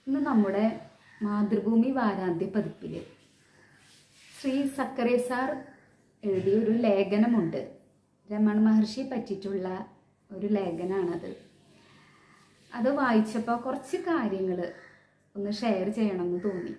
ഇന്ന് നമ്മുടെ മാതൃഭൂമി വാരാന്ത്യ പതിപ്പിൽ ശ്രീ സക്കറെ സാർ എഴുതിയ ഒരു ലേഖനമുണ്ട് രമണ മഹർഷിയെ പറ്റിയിട്ടുള്ള ഒരു ലേഖനമാണത് അത് വായിച്ചപ്പോൾ കുറച്ച് കാര്യങ്ങൾ ഒന്ന് ഷെയർ ചെയ്യണമെന്ന് തോന്നി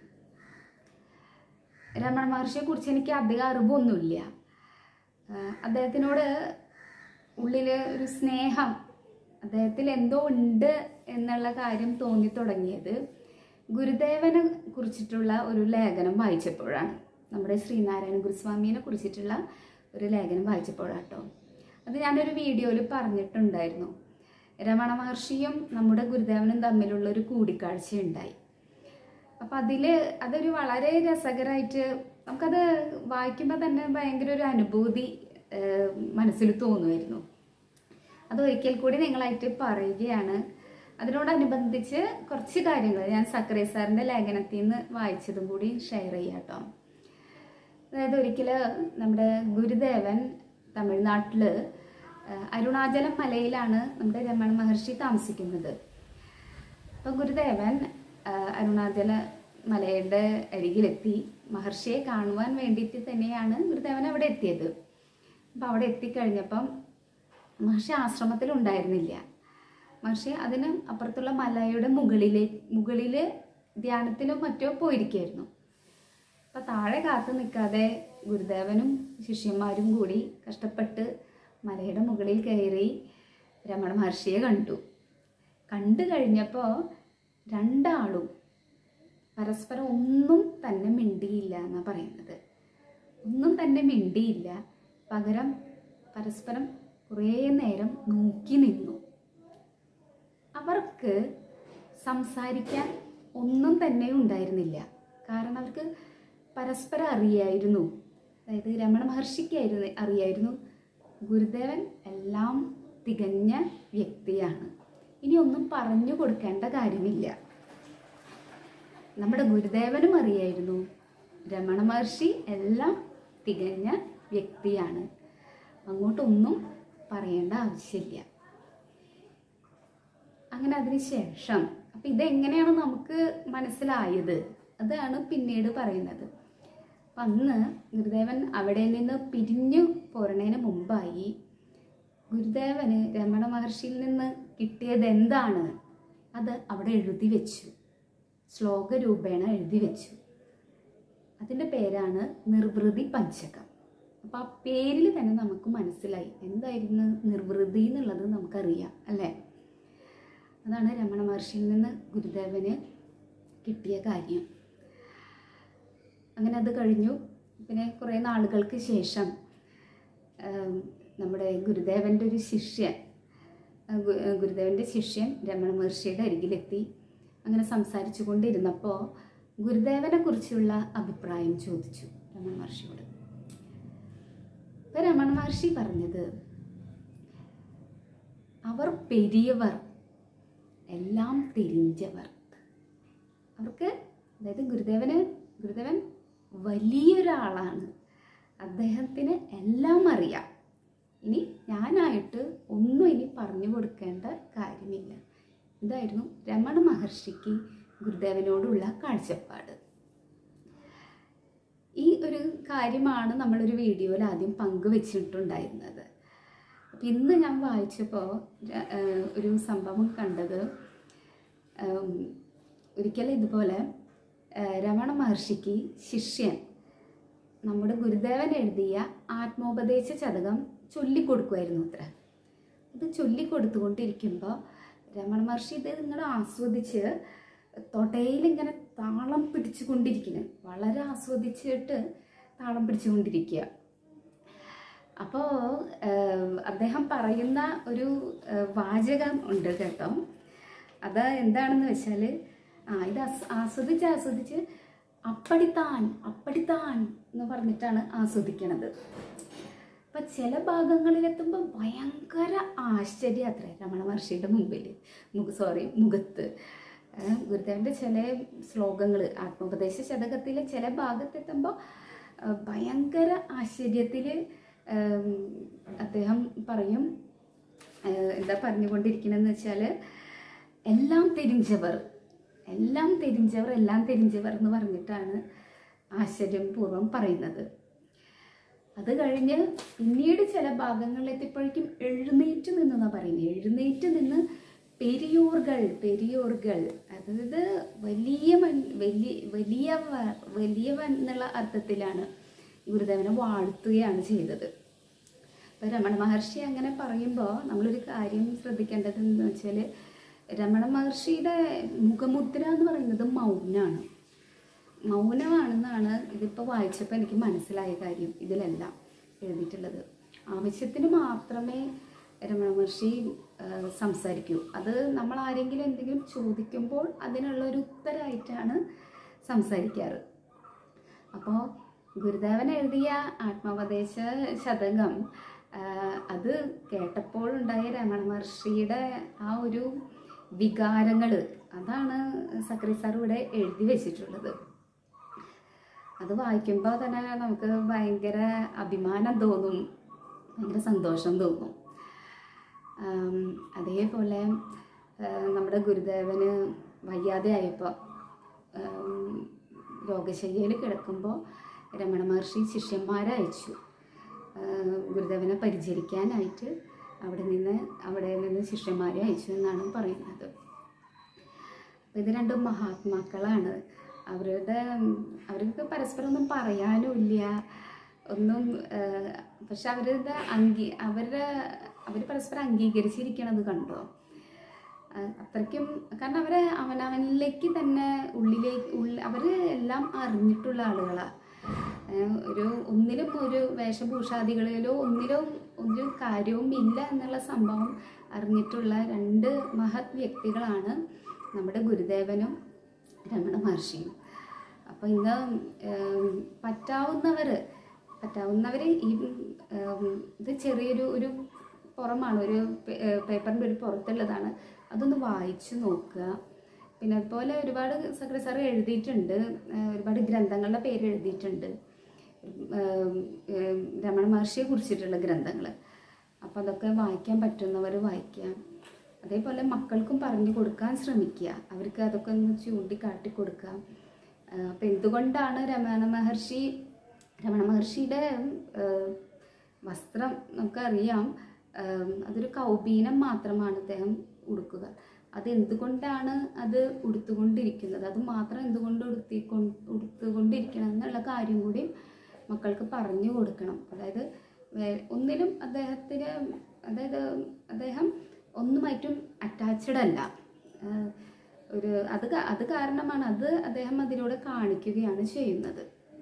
രമണ മഹർഷിയെ കുറിച്ച് എനിക്ക് അധികം അറിവൊന്നുമില്ല ആഹ് അദ്ദേഹത്തിനോട് ഉള്ളിൽ ഒരു സ്നേഹം അദ്ദേഹത്തിൽ എന്തോ ഉണ്ട് എന്നുള്ള കാര്യം തോന്നി തുടങ്ങിയത് ഗുരുദേവനെ കുറിച്ചിട്ടുള്ള ഒരു ലേഖനം വായിച്ചപ്പോഴാണ് നമ്മുടെ ശ്രീനാരായണ ഗുരുസ്വാമീനെ കുറിച്ചിട്ടുള്ള ഒരു ലേഖനം വായിച്ചപ്പോഴാട്ടോ അത് ഞാനൊരു വീഡിയോയിൽ പറഞ്ഞിട്ടുണ്ടായിരുന്നു രമണ മഹർഷിയും നമ്മുടെ ഗുരുദേവനും തമ്മിലുള്ള ഒരു കൂടിക്കാഴ്ച ഉണ്ടായി അപ്പം അതിൽ അതൊരു വളരെ രസകരമായിട്ട് നമുക്കത് വായിക്കുമ്പോൾ തന്നെ ഭയങ്കര ഒരു അനുഭൂതി ഏഹ്, മനസ്സിൽ തോന്നുമായിരുന്നു അത് ഒരിക്കൽ കൂടി നിങ്ങളായിട്ട് പറയുകയാണ് അതിനോടനുബന്ധിച്ച് കുറച്ച് കാര്യങ്ങൾ ഞാൻ സക്കറെ സാറിൻ്റെ ലേഖനത്തിൽ നിന്ന് വായിച്ചതും കൂടി ഷെയർ ചെയ്യാം കേട്ടോ അതായത് ഒരിക്കൽ നമ്മുടെ ഗുരുദേവൻ തമിഴ്നാട്ടിൽ അരുണാചലം മലയിലാണ് നമ്മുടെ രമണ മഹർഷി താമസിക്കുന്നത് അപ്പോൾ ഗുരുദേവൻ ആ, അരുണാചല മലയുടെ അരികിലെത്തി മഹർഷിയെ കാണുവാൻ വേണ്ടിയിട്ട് തന്നെയാണ് ഗുരുദേവൻ അവിടെ എത്തിയത് അപ്പോൾ അവിടെ എത്തിക്കഴിഞ്ഞപ്പം മഹർഷി ആശ്രമത്തിൽ ഉണ്ടായിരുന്നില്ല മഹർഷി അതിന് അപ്പുറത്തുള്ള മലയുടെ മുകളിലെ മുകളിൽ ധ്യാനത്തിനും മറ്റോ പോയിരിക്കുകയായിരുന്നു അപ്പം താഴെ കാത്തു നിൽക്കാതെ ഗുരുദേവനും ശിഷ്യന്മാരും കൂടി കഷ്ടപ്പെട്ട് മലയുടെ മുകളിൽ കയറി രമണ മഹർഷിയെ കണ്ടു കണ്ടു കഴിഞ്ഞപ്പോൾ രണ്ടാളും പരസ്പരം ഒന്നും തന്നെ മിണ്ടിയില്ല എന്നാണ് പറയുന്നത് ഒന്നും തന്നെ മിണ്ടിയില്ല പകരം പരസ്പരം കുറേ നേരം നോക്കി നിന്നു അവർക്ക് സംസാരിക്കാൻ ഒന്നും തന്നെ ഉണ്ടായിരുന്നില്ല കാരണം അവർക്ക് പരസ്പരം അറിയായിരുന്നു അതായത് രമണ മഹർഷിക്കായിരുന്നു അറിയായിരുന്നു ഗുരുദേവൻ എല്ലാം തികഞ്ഞ വ്യക്തിയാണ് ഇനി ഒന്നും പറഞ്ഞു കൊടുക്കേണ്ട കാര്യമില്ല നമ്മുടെ ഗുരുദേവനും അറിയായിരുന്നു രമണ മഹർഷി എല്ലാം തികഞ്ഞ വ്യക്തിയാണ് അങ്ങോട്ടൊന്നും പറയേണ്ട ആവശ്യമില്ല അങ്ങനെ അതിന് ശേഷം അപ്പം ഇതെങ്ങനെയാണ് നമുക്ക് മനസ്സിലായത് അതാണ് പിന്നീട് പറയുന്നത് അപ്പം അന്ന് ഗുരുദേവൻ അവിടെ നിന്ന് പിരിഞ്ഞു പോരണതിന് മുമ്പായി ഗുരുദേവന് രമണ മഹർഷിയിൽ നിന്ന് കിട്ടിയത് എന്താണ് അത് അവിടെ എഴുതി വെച്ചു ശ്ലോക രൂപേണ എഴുതി വെച്ചു അതിൻ്റെ പേരാണ് നിർവൃതി പഞ്ചകം അപ്പോൾ ആ പേരിൽ തന്നെ നമുക്ക് മനസ്സിലായി എന്തായിരുന്നു നിർവൃതി എന്നുള്ളത് നമുക്കറിയാം അല്ലേ അതാണ് രമണ മഹർഷിയിൽ നിന്ന് ഗുരുദേവന് കിട്ടിയ കാര്യം അങ്ങനെ അത് കഴിഞ്ഞു പിന്നെ കുറേ നാളുകൾക്ക് ശേഷം ആം, നമ്മുടെ ഗുരുദേവൻ്റെ ഒരു ശിഷ്യൻ ആ, ഗു- ആ, ഗുരുദേവൻ്റെ ശിഷ്യൻ രമണ മഹർഷിയുടെ അരികിലെത്തി അങ്ങനെ സംസാരിച്ചു കൊണ്ടിരുന്നപ്പോൾ ഗുരുദേവനെ കുറിച്ചുള്ള അഭിപ്രായം ചോദിച്ചു രമണ മഹർഷിയോട് അപ്പം രമണ മഹർഷി പറഞ്ഞത് അവർ പെരിയവർ എല്ലാം തെരിഞ്ചവർ അവർക്ക് അതായത് ഗുരുദേവന് ഗുരുദേവൻ വലിയൊരാളാണ് അദ്ദേഹത്തിന് എല്ലാം അറിയാം ഇനി ഞാനായിട്ട് ഒന്നും ഇനി പറഞ്ഞു കൊടുക്കേണ്ട കാര്യമില്ല ഇതായിരുന്നു രമണ മഹർഷിക്ക് ഗുരുദേവനോടുള്ള കാഴ്ചപ്പാട് ഈ ഒരു കാര്യമാണ് നമ്മളൊരു വീഡിയോയിൽ ആദ്യം പങ്കുവെച്ചിട്ടുണ്ടായിരുന്നത് അപ്പം ഇന്ന് ഞാൻ വായിച്ചപ്പോൾ ര- ഏഹ് ഒരു സംഭവം കണ്ടത് ഉം, ഒരിക്കൽ ഇതുപോലെ ഏഹ് രമണ മഹർഷിക്ക് ശിഷ്യൻ നമ്മുടെ ഗുരുദേവൻ എഴുതിയ ആത്മോപദേശ ചതകം ചൊല്ലിക്കൊടുക്കുമായിരുന്നു അത്ര ഇത് ചൊല്ലിക്കൊടുത്തുകൊണ്ടിരിക്കുമ്പോൾ രമണ മഹർഷി ഇത് നിങ്ങൾ ആസ്വദിച്ച് തൊടയിൽ ഇങ്ങനെ താളം പിടിച്ചുകൊണ്ടിരിക്കുന്നു വളരെ ആസ്വദിച്ചിട്ട് താളം പിടിച്ചുകൊണ്ടിരിക്കുക അപ്പോൾ അദ്ദേഹം പറയുന്ന ഒരു ഏഹ്, വാചകം ഉണ്ട് കേട്ടോ അത് എന്താണെന്ന് വെച്ചാൽ ആ ഇത് ആസ്- ആസ്വദിച്ച് ആസ്വദിച്ച് അപ്പടിത്താൻ അപ്പടിത്താൻ എന്ന് പറഞ്ഞിട്ടാണ് ആസ്വദിക്കണത് അപ്പം ചില ഭാഗങ്ങളിലെത്തുമ്പോൾ ഭയങ്കര ആശ്ചര്യം അത്രേ രമണ മഹർഷിയുടെ മുമ്പിൽ മുഖ സോറി മുഖത്ത് ഏഹ് ഗുരുദേവൻ്റെ ചില ശ്ലോകങ്ങൾ ആത്മോപദേശ ശതകത്തിലെ ചില ഭാഗത്തെത്തുമ്പോൾ ഏഹ് ഭയങ്കര ആശ്ചര്യത്തിൽ അദ്ദേഹം പറയും ഏഹ് എന്താ പറഞ്ഞുകൊണ്ടിരിക്കണമെന്ന് വെച്ചാൽ എല്ലാം തിരിഞ്ചവർ എല്ലാം തെരിഞ്ചവർ എല്ലാം തെരിഞ്ചവർ എന്ന് പറഞ്ഞിട്ടാണ് ആശ്ചര്യപൂർവ്വം പറയുന്നത് അത് കഴിഞ്ഞ് പിന്നീട് ചില ഭാഗങ്ങളിലെത്തിയപ്പോഴേക്കും എഴുന്നേറ്റ് നിന്നെന്നാണ് പറയുന്നത് എഴുന്നേറ്റ് നിന്ന് പെരിയോർകൾ പെരിയോർകൾ അതായത് വലിയ മൻ വലിയ വലിയ വ- വലിയവൻ എന്നുള്ള അർത്ഥത്തിലാണ് ഗുരുദേവനെ വാഴ്ത്തുകയാണ് ചെയ്തത് ഇപ്പം രമണ മഹർഷി അങ്ങനെ പറയുമ്പോൾ നമ്മളൊരു കാര്യം ശ്രദ്ധിക്കേണ്ടത് എന്ന് വെച്ചാൽ രമണ മഹർഷിയുടെ മുഖമുദ്ര എന്ന് പറയുന്നത് മൗനാണ് മൗനമാണെന്നാണ് ഇതിപ്പോൾ വായിച്ചപ്പോൾ എനിക്ക് മനസ്സിലായ കാര്യം ഇതിലെല്ലാം എഴുതിയിട്ടുള്ളത് ആവശ്യത്തിന് മാത്രമേ രമണ മഹർഷി ആ, സംസാരിക്കൂ അത് നമ്മൾ ആരെങ്കിലും എന്തെങ്കിലും ചോദിക്കുമ്പോൾ അതിനുള്ള ഒരു ഉത്തരമായിട്ടാണ് സംസാരിക്കാറ് അപ്പോൾ ഗുരുദേവൻ എഴുതിയ ആത്മോപദേശ ശതകം ആ, അത് കേട്ടപ്പോൾ ഉണ്ടായ രമണ മഹർഷിയുടെ ആ ഒരു വികാരങ്ങൾ അതാണ് സക്രി സാർ ഇവിടെ എഴുതി വെച്ചിട്ടുള്ളത് അത് വായിക്കുമ്പോൾ തന്നെ നമുക്ക് ഭയങ്കര അഭിമാനം തോന്നും ഭയങ്കര സന്തോഷം തോന്നും ആം, അതേപോലെ ആ, നമ്മുടെ ഗുരുദേവന് വയ്യാതെ ആയപ്പോൾ രോഗശയ്യയിൽ കിടക്കുമ്പോൾ രമണ മഹർഷി ശിഷ്യന്മാരെ അയച്ചു ആ, ഗുരുദേവനെ പരിചരിക്കാനായിട്ട് അവിടെ നിന്ന് അവിടെ നിന്ന് ശിഷ്യന്മാരെ അയച്ചു എന്നാണ് പറയുന്നത് അപ്പോൾ ഇത് രണ്ടും മഹാത്മാക്കളാണ് അവരുടെ അവർക്ക് പരസ്പരം ഒന്നും പറയാനും ഇല്ല ഒന്നും ആഹ്, പക്ഷെ അവരുടെ അംഗീ അവരുടെ അവർ പരസ്പരം അംഗീകരിച്ചിരിക്കണത് കണ്ടോ ആഹ്, അത്രയ്ക്കും കാരണം അവരെ അവനവനിലേക്ക് തന്നെ ഉള്ളിലേക്ക് ഉള്ളിൽ അവർ എല്ലാം അറിഞ്ഞിട്ടുള്ള ആളുകളാണ് ഒരു ഒന്നിലും ഒരു വേഷഭൂഷാദികളിലോ ഒന്നിലും ഒരു കാര്യവും ഇല്ല എന്നുള്ള സംഭവം അറിഞ്ഞിട്ടുള്ള രണ്ട് മഹത് വ്യക്തികളാണ് നമ്മുടെ ഗുരുദേവനും രമണ മഹർഷിയും അപ്പോൾ ഇന്ന് ഏം, പറ്റാവുന്നവർ പറ്റാവുന്നവർ ഈ ഏം, ഇത് ചെറിയൊരു ഒരു പുറമാണ് ഒരു പേ- ഏ, പേപ്പറിൻ്റെ ഒരു പുറത്തുള്ളതാണ് അതൊന്ന് വായിച്ചു നോക്കുക പിന്നെ അതുപോലെ ഒരുപാട് സക്രി സാർ എഴുതിയിട്ടുണ്ട് ഏ, ഒരുപാട് ഗ്രന്ഥങ്ങളുടെ പേര് എഴുതിയിട്ടുണ്ട് ഏം, ഏം, രമണ മഹർഷിയെ കുറിച്ചിട്ടുള്ള ഗ്രന്ഥങ്ങൾ അപ്പോൾ അതൊക്കെ വായിക്കാൻ പറ്റുന്നവർ വായിക്കാം അതേപോലെ മക്കൾക്കും പറഞ്ഞു കൊടുക്കാൻ ശ്രമിക്കുക അവർക്ക് അതൊക്കെ ഒന്ന് ചൂണ്ടിക്കാട്ടി കൊടുക്കാം അപ്പം എന്തുകൊണ്ടാണ് രമണ മഹർഷി രമണ മഹർഷിയുടെ ഏഹ്, വസ്ത്രം നമുക്കറിയാം ഏഹ്, അതൊരു കൗപീനം മാത്രമാണ് അദ്ദേഹം ഉടുക്കുക അത് എന്തുകൊണ്ടാണ് അത് ഉടുത്തുകൊണ്ടിരിക്കുന്നത് അത് മാത്രം എന്തുകൊണ്ട് ഉടുത്തിക്കൊ ഉടുത്തുകൊണ്ടിരിക്കണം എന്നുള്ള കാര്യം കൂടി മക്കൾക്ക് പറഞ്ഞു കൊടുക്കണം അതായത് വേ- ഒന്നിലും അദ്ദേഹത്തിന് അതായത് അദ്ദേഹം ഒന്നുമായിട്ടും അറ്റാച്ച്ഡ് അല്ല ആഹ് ഒരു അത് കാ- അത് കാരണമാണ് അത് അദ്ദേഹം അതിലൂടെ കാണിക്കുകയാണ് ചെയ്യുന്നത്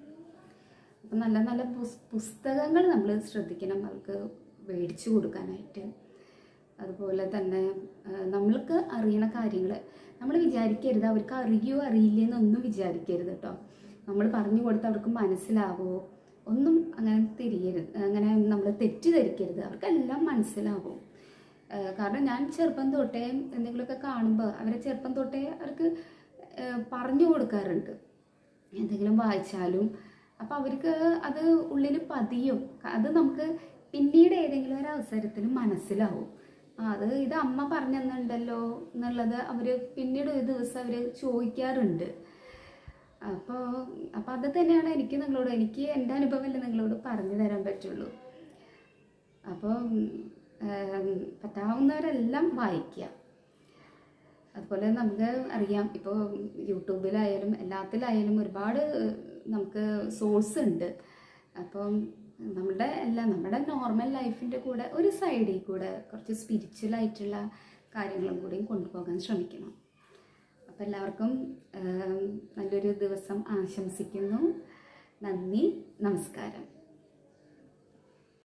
അപ്പം നല്ല നല്ല പുസ് പുസ്തകങ്ങൾ നമ്മൾ ശ്രദ്ധിക്കണം അവർക്ക് മേടിച്ചു കൊടുക്കാനായിട്ട് അതുപോലെ തന്നെ ആ, നമ്മൾക്ക് അറിയണ കാര്യങ്ങൾ നമ്മൾ വിചാരിക്കരുത് അവർക്ക് അറിയോ അറിയില്ലേ എന്നൊന്നും വിചാരിക്കരുത് കേട്ടോ നമ്മൾ പറഞ്ഞു കൊടുത്ത് അവർക്ക് മനസ്സിലാവോ ഒന്നും അങ്ങനെ തിരിയരുത് അങ്ങനെ നമ്മൾ തെറ്റിദ്ധരിക്കരുത് അവർക്കെല്ലാം മനസ്സിലാവും ആ, കാരണം ഞാൻ ചെറുപ്പം തൊട്ടേ എന്തെങ്കിലുമൊക്കെ കാണുമ്പോൾ അവരെ ചെറുപ്പം തൊട്ടേ അവർക്ക് ആ, പറഞ്ഞു കൊടുക്കാറുണ്ട് എന്തെങ്കിലും വായിച്ചാലും അപ്പം അവർക്ക് അത് ഉള്ളിൽ പതിയും ക- അത് നമുക്ക് പിന്നീട് ഏതെങ്കിലും ഒരു അവസരത്തിൽ മനസ്സിലാവും ആ അത് ഇത് അമ്മ പറഞ്ഞു തന്നിട്ടുണ്ടല്ലോ എന്നുള്ളത് അവർ പിന്നീട് ഒരു ദിവസം അവർ ചോദിക്കാറുണ്ട് അപ്പോൾ അപ്പോൾ അത് തന്നെയാണ് എനിക്ക് നിങ്ങളോട് എനിക്ക് എൻ്റെ അനുഭവമല്ലേ നിങ്ങളോട് പറഞ്ഞു തരാൻ പറ്റുള്ളൂ അപ്പോൾ പറ്റാവുന്നവരെല്ലാം വായിക്കുക അതുപോലെ നമുക്ക് അറിയാം ഇപ്പോൾ യൂട്യൂബിലായാലും എല്ലാത്തിലായാലും ഒരുപാട് നമുക്ക് സോഴ്സ് ഉണ്ട് അപ്പം നമ്മുടെ എല്ലാ നമ്മുടെ നോർമൽ ലൈഫിൻ്റെ കൂടെ ഒരു സൈഡിൽ കൂടെ കുറച്ച് സ്പിരിച്വൽ ആയിട്ടുള്ള കാര്യങ്ങളും കൂടി കൊണ്ടുപോകാൻ ശ്രമിക്കണം അപ്പം എല്ലാവർക്കും ആം, നല്ലൊരു ദിവസം ആശംസിക്കുന്നു നന്ദി നമസ്കാരം